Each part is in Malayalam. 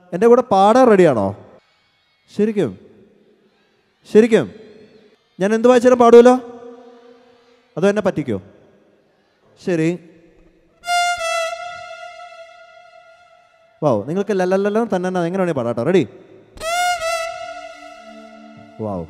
എൻ്റെ കൂടെ പാടാൻ റെഡിയാണോ ശരിക്കും ശരിക്കും ഞാൻ എന്ത് വായിച്ചാലും പാടുമല്ലോ അതോ എന്നെ പറ്റിക്കോ ശരി വാവ് നിങ്ങൾക്ക് ലല്ലല്ലോ തന്നെ എങ്ങനെ വേണേ പാടാട്ടോ റെഡി വാവ്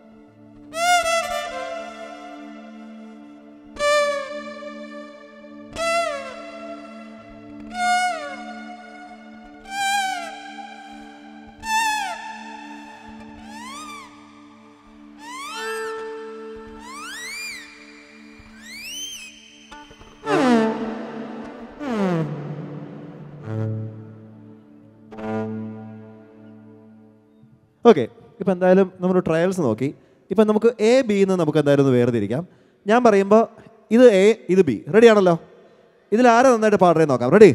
ഓക്കെ ഇപ്പം എന്തായാലും നമ്മൾ ട്രയൽസ് നോക്കി ഇപ്പം നമുക്ക് എ ബി എന്ന് നമുക്ക് എന്തായാലും ഒന്ന് വേർതിരിക്കാം ഞാൻ പറയുമ്പോൾ ഇത് എ ഇത് ബി റെഡി ആണല്ലോ ഇതിൽ ആരെ നന്നായിട്ട് പാടുറേ നോക്കാം റെഡി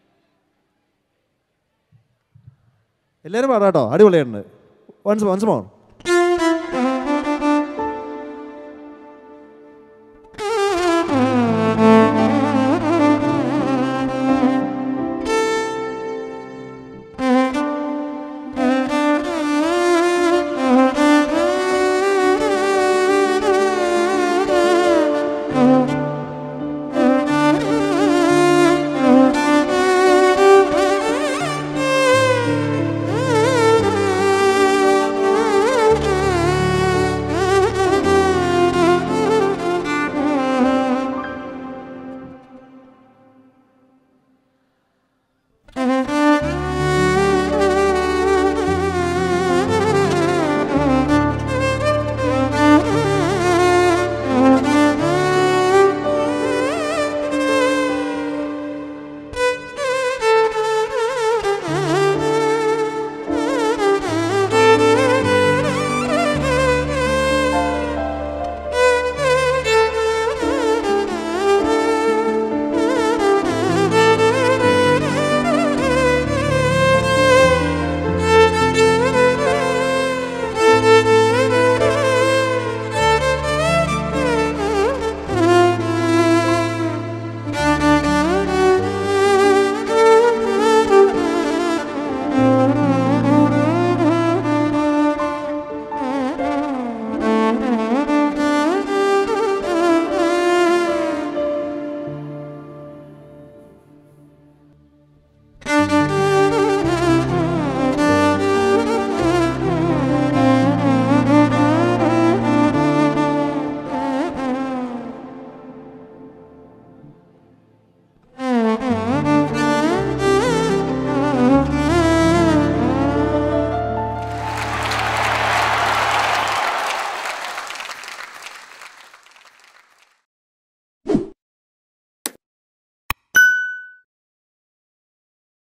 എല്ലാവരും പാടാട്ടോ അടിപൊളിയുണ്ട് വൺസ് വൺസ് മോർ